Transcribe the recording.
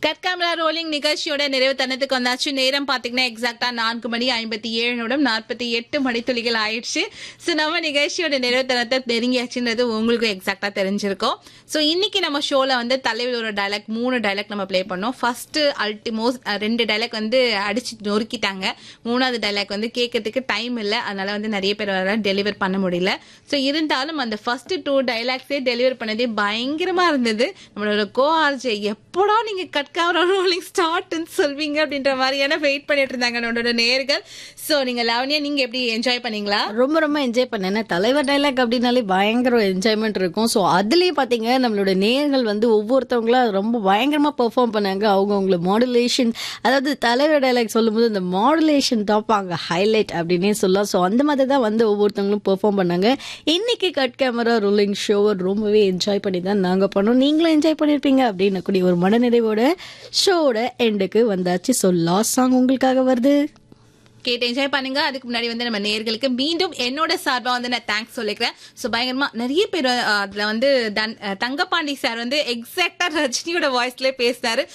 கற்காமலா rolling நிகழ்ச்சியோட நிறைவு தருணத்துக்கு வந்தாச்சு நேரம் பாத்தீங்கன்னா எக்ஸாக்டா நான்கு மணி ஐம்பத்தி ஏழு நிமிடம் நாற்பத்தி எட்டு மணித்துளிகள் ஆயிடுச்சு ஸோ நம்ம நிகழ்ச்சியோட நிறைவு தருணத்தை நெருங்கியாச்சுன்றது உங்களுக்கு எக்ஸாக்டா தெரிஞ்சிருக்கும் ஸோ இன்னைக்கு நம்ம ஷோல வந்து தலைவரோட டைலாக் மூணு டைலாக் நம்ம ப்ளே பண்ணோம் ஃபர்ஸ்ட் அல்டிமோஸ்ட் ரெண்டு டைலாக் வந்து அடிச்சு நொறுக்கிட்டாங்க மூணாவது டைலாக் வந்து கேட்கறதுக்கு டைம் இல்லை அதனால வந்து நிறைய பேர் வர டெலிவர் பண்ண முடியல ஸோ இருந்தாலும் அந்த ஃபர்ஸ்ட் டூ டைலாக்ஸே டெலிவர் பண்ணதே பயங்கரமா இருந்தது நம்மளோட கோ ஆர்ஜே எப்படா நீங்க கட்காமரா ரோலிங் ஸ்டார்ட்னு சொல்வீங்க அப்படின்ற மாதிரியான வெயிட் பண்ணிட்டு இருந்தாங்க நம்மளோட நேர்கள் ஸோ நீங்க லவனியா நீங்க எப்படி என்ஜாய் பண்ணீங்களா ரொம்ப ரொம்ப என்ஜாய் பண்ணேன் ஏன்னா தலைவர் டைலாக் அப்படின்னாலே பயங்கர என்ஜாய்மெண்ட் இருக்கும் ஸோ அதுலேயே பார்த்தீங்க நம்மளோட நேர்கள் வந்து ஒவ்வொருத்தவங்களா ரொம்ப பயங்கரமாக பெர்ஃபார்ம் பண்ணாங்க அவங்கவுங்கள மாடுலேஷன் அதாவது தலைவர் டைலாக் சொல்லும்போது இந்த மாடுலேஷன் தான் அங்கே ஹைலைட் அப்படின்னே சொல்லலாம் ஸோ அந்த மாதிரி தான் வந்து ஒவ்வொருத்தவங்களும் பெர்ஃபார்ம் பண்ணாங்க இன்னைக்கு கட் கேமரா ரோலிங் ஷோவை ரொம்பவே என்ஜாய் பண்ணி தான் நாங்கள் பண்ணோம் நீங்களும் என்ஜாய் பண்ணியிருப்பீங்க அப்படின்னு கூடிய ஒரு மனநிறைவோட ஷோவோட எண்டுக்கு வந்தாச்சு ஸோ லாஸ்ட் சாங் உங்களுக்காக வருது கேட்டு என்ஜாய் பண்ணுங்க அதுக்கு முன்னாடி வந்து நம்ம நேர்களுக்கு மீண்டும் என்னோட சார்பா வந்து நான் தேங்க்ஸ் சொல்லிக்கிறேன் ஸோ பயங்கரமா நிறைய பேர் அஹ், அதுல வந்து தன்- அஹ், தங்கபாண்டி சார் வந்து எக்ஸாக்டா ரஜினியோட வாய்ஸ்ல பேசினாரு